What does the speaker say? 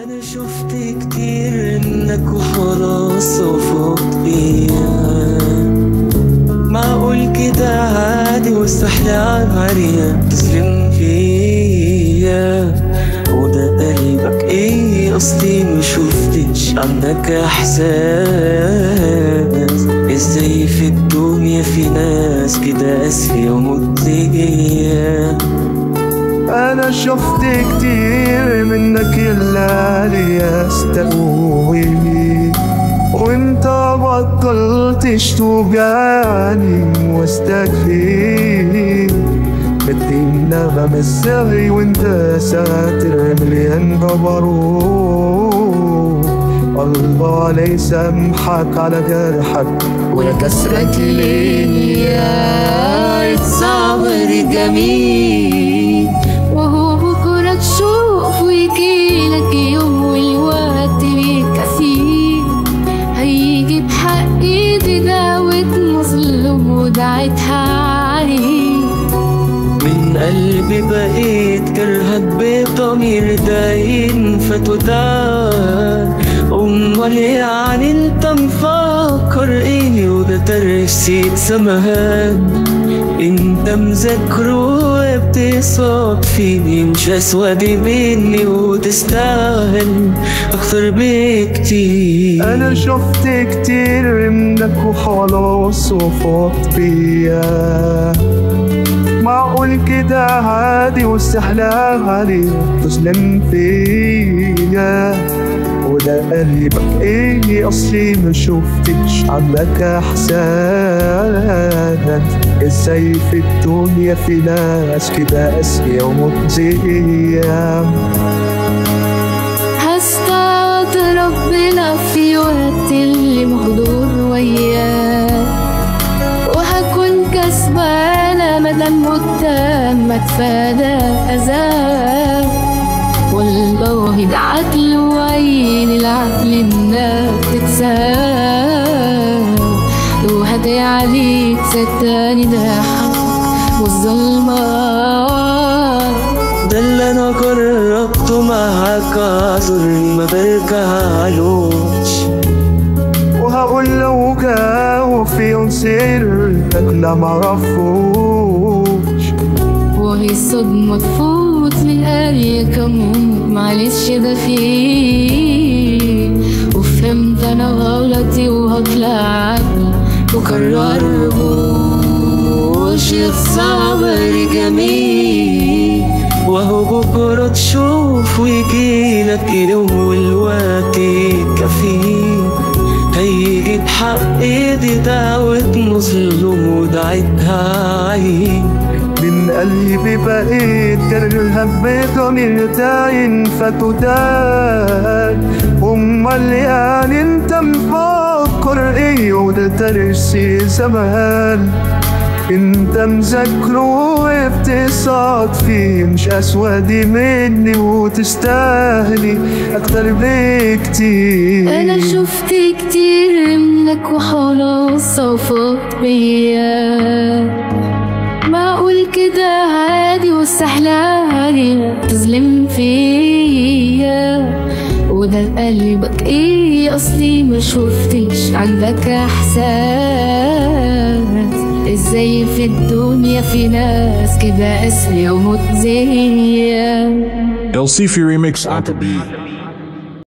انا شفت كتير منك وخلاص وفوت بيا معقول كده عادي واستحلى عليا تظلم فيا وده قلبك ايه اصلي ما شفتش عندك احساس ازاي في الدنيا في ناس كده قاسية ومطلقية انا شفت كتير منك يلا لي استقوي وانت بطلتش توجعني واستكفي بدينا بمسعي وانت ساتر مليان جبروت الله لا يسامحك على جرحك ولا كسرك ليا الصبر جميل وهو بكرة تشوف ويجيلك يوم والوقت ليك كفيل هيجي بحق ايدي دعوة مظلوم ودعتها عليك من قلبي بقيت كرهك بضمير داين فتودان امال يعني انت مفكر ايه وده ترسيت سمهان انت مذاكره بتصاب فيني مش اسود مني وتستاهل اكتر بكتير انا شفت كتير منك وخلاص وفوت بيا معقول كده عادي واستحلى علي تظلم فيا وده قلبك ايه اصلي ما شفتش عندك احسان ازاي في الدنيا في ناس كده قاسية ومؤذية هستعد ربنا في وقت اللي مهدور وياه وهكون كسبانة مادام قدام اتفادى أذاه والله ده عدل وعين العقل انك تتساوى لو هدي عليك صدقني ده حق والظلمات ده اللي انا جربته معاك اعذر ما برجعلوش وهقول لو جاوا في يوم سرك لا معرفوش وهي الصدمة تفوت من قلبك أموت معلش ده فيه وفهمت أنا غلطي وهطلع عقل وكررهوش الصبر جميل وهو بكرة تشوف ويجيلك يوم والوقت كفيه هيجي بحق ايدي دعوة مظلوم ودعتها عين من قلبي بقيت كرهك بضمير داين فتودان امال يعني انت مفكر ايه وده ترسي زمان انت مذاكره وبتصاد فيه مش اسودي مني وتستاهلي اكتر بكتير أنا شفت كتير منك وخلاص وفوت بيا معقول كده عادي واستحلى عليا تظلم فيا وده قلبك ايه اصلي ما شفتش عندك احساس ازاي في الدنيا في ناس كده قاسية ومؤذية LC Fury Mix on the beat.